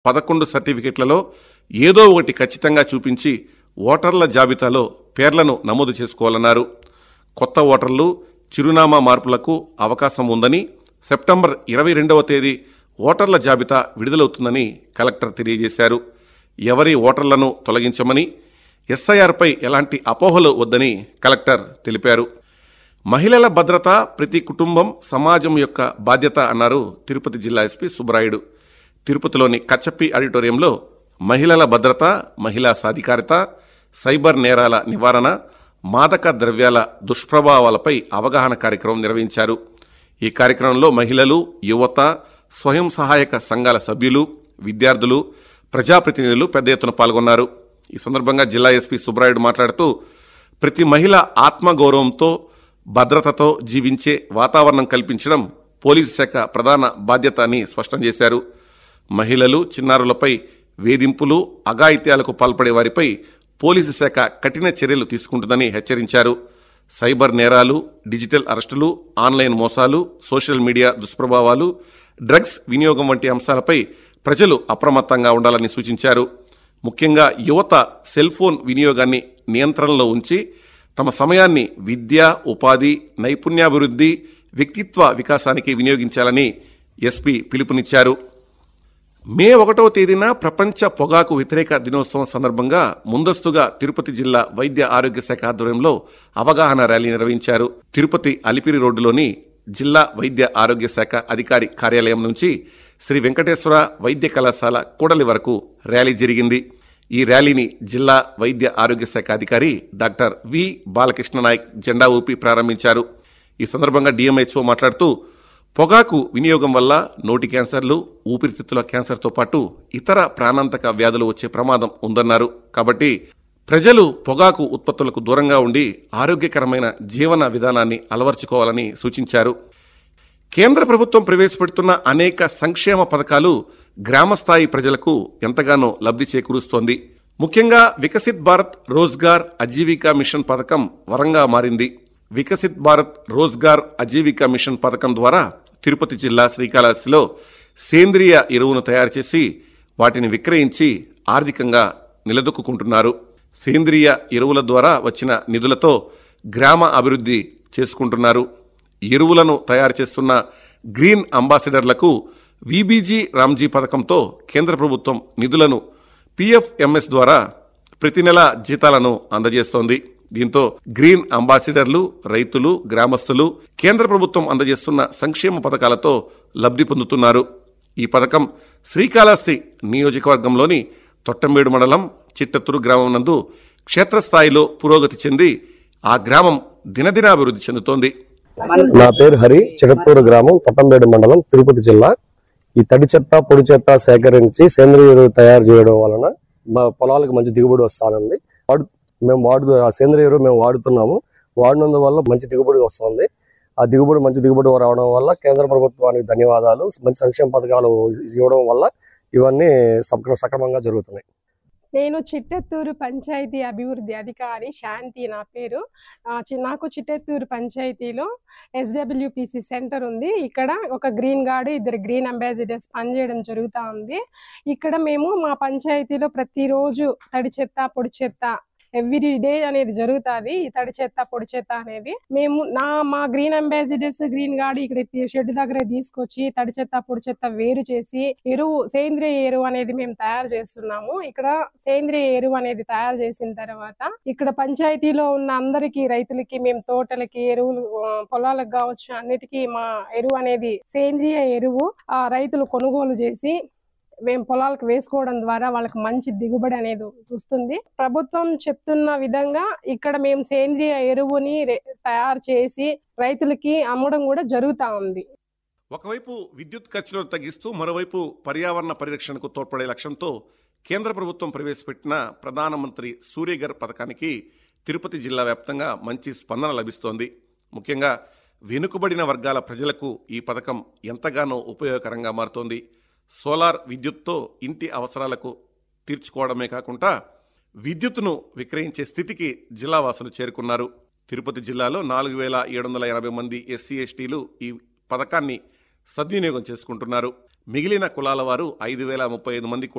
పదకొండు సర్టిఫికెట్లలో ఏదో ఒకటి ఖచ్చితంగా చూపించి ఓటర్ల జాబితాలో పేర్లను నమోదు చేసుకోవాలన్నారు కొత్త ఓటర్లు చిరునామా మార్పులకు అవకాశం ఉందని సెప్టెంబర్ ఇరవై రెండవ తేదీ ఓటర్ల జాబితా విడుదలవుతుందని కలెక్టర్ తెలియజేశారు ఎవరి ఓటర్లను తొలగించమని ఎస్ఐఆర్పై ఎలాంటి అపోహలు వద్దని కలెక్టర్ తెలిపారు మహిళల భద్రత ప్రతి కుటుంబం సమాజం యొక్క బాధ్యత అన్నారు తిరుపతి జిల్లా ఎస్పీ సుబ్బరాయుడు తిరుపతిలోని కచ్చప్పి ఆడిటోరియంలో మహిళల భద్రత మహిళా సాధికారిత సైబర్ నేరాల నివారణ మాదక ద్రవ్యాల దుష్ప్రభావాలపై అవగాహన కార్యక్రమం నిర్వహించారు ఈ కార్యక్రమంలో మహిళలు యువత స్వయం సహాయక సంఘాల సభ్యులు విద్యార్థులు ప్రజాప్రతినిధులు పెద్ద ఎత్తున పాల్గొన్నారు ఈ సందర్భంగా జిల్లా ఎస్పీ సుబ్బరాయుడు మాట్లాడుతూ ప్రతి మహిళ ఆత్మగౌరవంతో భద్రతతో జీవించే వాతావరణం కల్పించడం పోలీసు శాఖ ప్రధాన బాధ్యత అని స్పష్టం చేశారు మహిళలు చిన్నారులపై వేధింపులు అఘాయిత్యాలకు పాల్పడే వారిపై పోలీసు శాఖ కఠిన చర్యలు తీసుకుంటుందని హెచ్చరించారు సైబర్ నేరాలు డిజిటల్ అరెస్టులు ఆన్లైన్ మోసాలు సోషల్ మీడియా దుష్ప్రభావాలు డ్రగ్స్ వినియోగం వంటి అంశాలపై ప్రజలు అప్రమత్తంగా ఉండాలని సూచించారు ముఖ్యంగా యువత సెల్ ఫోన్ వినియోగాన్ని నియంత్రణలో ఉంచి తమ సమయాన్ని విద్య ఉపాధి నైపుణ్యాభివృద్ధి వ్యక్తిత్వ వికాసానికి వినియోగించాలని ఎస్పీ పిలుపునిచ్చారు మే ఒకటవ తేదీన ప్రపంచ పొగాకు వ్యతిరేక దినోత్సవం సందర్భంగా ముందస్తుగా తిరుపతి జిల్లా వైద్య ఆరోగ్య శాఖ ఆధ్వర్యంలో అవగాహన ర్యాలీ నిర్వహించారు తిరుపతి అలిపిరి రోడ్డులోని జిల్లా వైద్య ఆరోగ్య శాఖ అధికారి కార్యాలయం నుంచి శ్రీ వెంకటేశ్వర వైద్య కళాశాల కూడలి వరకు ర్యాలీ జరిగింది ఈ ర్యాలీని జిల్లా వైద్య ఆరోగ్య శాఖ అధికారి డాక్టర్ వి బాలకృష్ణ నాయక్ జెండా ఊపి ప్రారంభించారు ఈ సందర్భంగా డిఎంహెచ్ఓ మాట్లాడుతూ పొగాకు వినియోగం వల్ల నోటి క్యాన్సర్లు ఊపిరితిత్తుల క్యాన్సర్తో పాటు ఇతర ప్రాణాంతక వ్యాధులు వచ్చే ప్రమాదం ఉందన్నారు కాబట్టి ప్రజలు పొగాకు ఉత్పత్తులకు దూరంగా ఉండి ఆరోగ్యకరమైన జీవన విధానాన్ని అలవర్చుకోవాలని సూచించారు కేంద్ర ప్రభుత్వం ప్రవేశపెడుతున్న అనేక సంక్షేమ పథకాలు గ్రామస్థాయి ప్రజలకు ఎంతగానో లబ్ధి చేకూరుస్తోంది ముఖ్యంగా వికసిత్ భారత్ రోజ్గార్ అజీవికా మిషన్ పథకం వరంగా మారింది వికసిత్ భారత్ రోజ్గార్ అజీవికా మిషన్ పథకం ద్వారా తిరుపతి జిల్లా శ్రీకాళహస్తిలో సేంద్రియ ఎరువును తయారు చేసి వాటిని విక్రయించి ఆర్థికంగా నిలదొక్కుంటున్నారు సేంద్రియ ఎరువుల ద్వారా వచ్చిన నిధులతో గ్రామ అభివృద్ధి చేసుకుంటున్నారు ఎరువులను తయారు చేస్తున్న గ్రీన్ అంబాసిడర్లకు విబీజీ రామ్జీ పథకంతో కేంద్ర ప్రభుత్వం నిధులను పిఎఫ్ఎంఎస్ ద్వారా ప్రతి నెల జీతాలను అందజేస్తోంది దీంతో గ్రీన్ అంబాసిడర్లు రైతులు గ్రామస్తులు కేంద్ర ప్రభుత్వం అందజేస్తున్న సంక్షేమ పథకాలతో లబ్ధి పొందుతున్నారు ఈ పథకం శ్రీకాళహస్తి నియోజకవర్గంలోని తొట్టంబేడు మండలం చిట్టత్తూరు గ్రామం నందు క్షేత్రస్థాయిలో పురోగతి చెంది ఆ గ్రామం దినదినాభివృద్ధి చెందుతోంది నా పేరు హరి చిరత్తూరు గ్రామం తొట్టంబేడు మండలం తిరుపతి జిల్లా ఈ తడి చెత్త పొడి చెత్త సేకరించి సేంద్రియ ఎరువు తయారు చేయడం వలన మా పొలాలకు మంచి దిగుబడి వస్తానండి వాడు మేము వాడు ఆ సేంద్రియ ఎరువు మేము వాడుతున్నాము వాడినందువల్ల మంచి దిగుబడి వస్తుంది ఆ దిగుబడి మంచి దిగుబడి రావడం వల్ల కేంద్ర ప్రభుత్వానికి ధన్యవాదాలు మంచి సంక్షేమ పథకాలు ఇవ్వడం వల్ల ఇవన్నీ సక్ర- సక్రమంగా జరుగుతున్నాయి నేను చిట్టెత్తూరు పంచాయతీ అభివృద్ధి అధికారి శాంతి నా పేరు ఆ, చి- నాకు చిట్టెత్తూరు పంచాయతీలో ఎస్డబ్ల్యూపిసి సెంటర్ ఉంది ఇక్కడ ఒక గ్రీన్ గార్డ్ ఇద్దరు గ్రీన్ అంబాసిడర్స్ పనిచేయడం జరుగుతూ ఉంది ఇక్కడ మేము మా పంచాయతీలో ప్రతిరోజు తడి చెత్త పొడి చెత్త ఎవ్రీ డే అనేది జరుగుతుంది ఈ తడి చెత్త పొడి చెత్త అనేది మేము నా మా గ్రీన్ అంబాసిడర్స్ గ్రీన్ గార్డ్ ఇక్కడ షెడ్ దగ్గర తీసుకొచ్చి తడి చెత్త పొడి చెత్త వేరు చేసి ఎరువు సేంద్రియ ఎరువు అనేది మేము తయారు చేస్తున్నాము ఇక్కడ సేంద్రియ ఎరువు అనేది తయారు చేసిన తర్వాత ఇక్కడ పంచాయతీలో ఉన్న అందరికి రైతులకి మేము తోటలకి ఎరువులు ఆ, పొలాలకు కావచ్చు అన్నిటికీ మా ఎరువు అనేది సేంద్రియ ఎరువు ఆ రైతులు కొనుగోలు చేసి మేము పొలాలకు వేసుకోవడం ద్వారా వాళ్ళకి మంచి దిగుబడి అనేది వస్తుంది ప్రభుత్వం చెప్తున్న విధంగా ఇక్కడ మేము సేంద్రియ ఎరువుని రె- తయారు చేసి రైతులకి అమ్మడం కూడా జరుగుతా ఉంది ఒకవైపు విద్యుత్ ఖర్చులను తగ్గిస్తూ మరోవైపు పర్యావరణ పరిరక్షణకు తోడ్పడే లక్ష్యంతో కేంద్ర ప్రభుత్వం ప్రవేశపెట్టిన ప్రధానమంత్రి సూర్యఘర్ పథకానికి తిరుపతి జిల్లా వ్యాప్తంగా మంచి స్పందన లభిస్తోంది ముఖ్యంగా వెనుకబడిన వర్గాల ప్రజలకు ఈ పథకం ఎంతగానో ఉపయోగకరంగా మారుతోంది సోలార్ విద్యుత్తో ఇంటి అవసరాలకు తీర్చుకోవడమే కాకుండా విద్యుత్తును విక్రయించే స్థితికి జిల్లావాసులు చేరుకున్నారు తిరుపతి జిల్లాలో నాలుగు వేల ఏడు వందల ఎనభై మంది ఎస్సీ ఎస్టీలు ఈ పథకాన్ని సద్వినియోగం చేసుకుంటున్నారు మిగిలిన కులాల వారు ఐదు వేల ముప్పై ఐదు మంది కూడా